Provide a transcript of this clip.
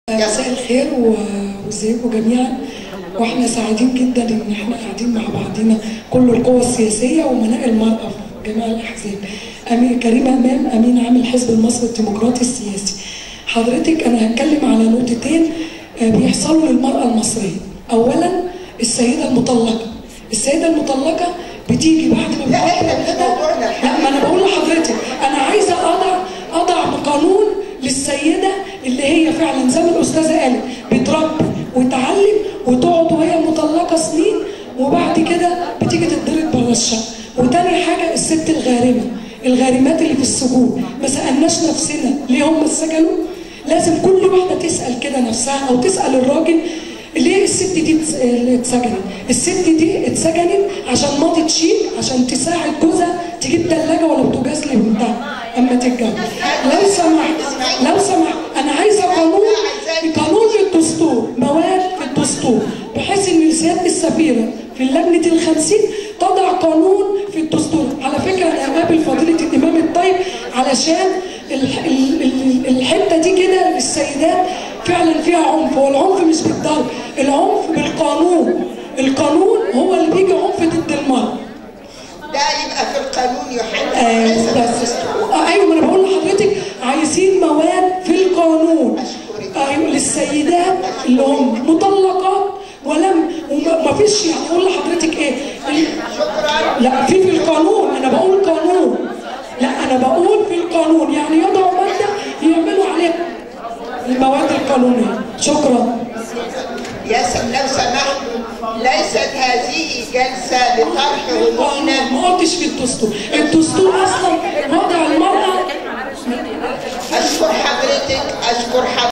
مساء الخير و- وازيكم جميعا واحنا سعيدين جدا ان احنا قاعدين مع بعضنا كل القوى السياسيه ومناء المراه في جميع الاحزاب. امين كريم امام امين عام الحزب المصري الديمقراطي السياسي. حضرتك انا هتكلم على نقطتين آه، بيحصلوا للمراه المصريه. اولا السيده المطلقه. السيده المطلقه بتيجي بعد ما لا، بتحط إحنا مش ولادها- موضوعنا لا ما انا بقول لحضرتك انا عايزه اضع اضع قانون للسيده اللي هي فعلا زي ما الاستاذه قالت بتربي وتعلم وتقعد وهي مطلقه سنين وبعد كده بتيجي تتضرب بره الشقه وتاني حاجه الست الغارمه الغارمات اللي في السجون ما سالناش نفسنا ليه هم اتسجنوا لازم كل واحده تسال كده نفسها او تسال الراجل ليه الست دي اتس- اللي اتسجنت؟ الست دي اتسجنت عشان ماضي شيك عشان تساعد جوزها تجيب ثلاجه ولا بوتاجاز لبنتها اما تتجوز. لو سمحت لو سمحت انا عايزه قانون قانون في الدستور مواد في الدستور بحيث ان سياده السفيره في اللجنه الخمسين تضع قانون في الدستور على فكره انا قابل فضيله الامام الطيب علشان الح- ال- ال- الحته دي كده للسيدات فعلا فيها عنف والعنف مش بالضرب العنف بالقانون القانون هو اللي بيجي عنف ضد المرأة ده يبقى في القانون يحل آه، ليس في بس الدستور. آه، ايوه ما انا بقول لحضرتك عايزين مواد في القانون أشكرك. ايوه للسيدات اللي هم مطلقات ولم وما فيش يعني اقول لحضرتك ايه شكرا لا في في القانون انا بقول قانون لا انا بقول في القانون يعني يضعوا ماده يعملوا عليها المواد القانونيه شكرا يا س- لو سمحت ليست هذه جلسة لطرح همومنا ما قلتش في الدستور الدستور اصلا وضع المراه أشكر حضرتك أشكر حضرتك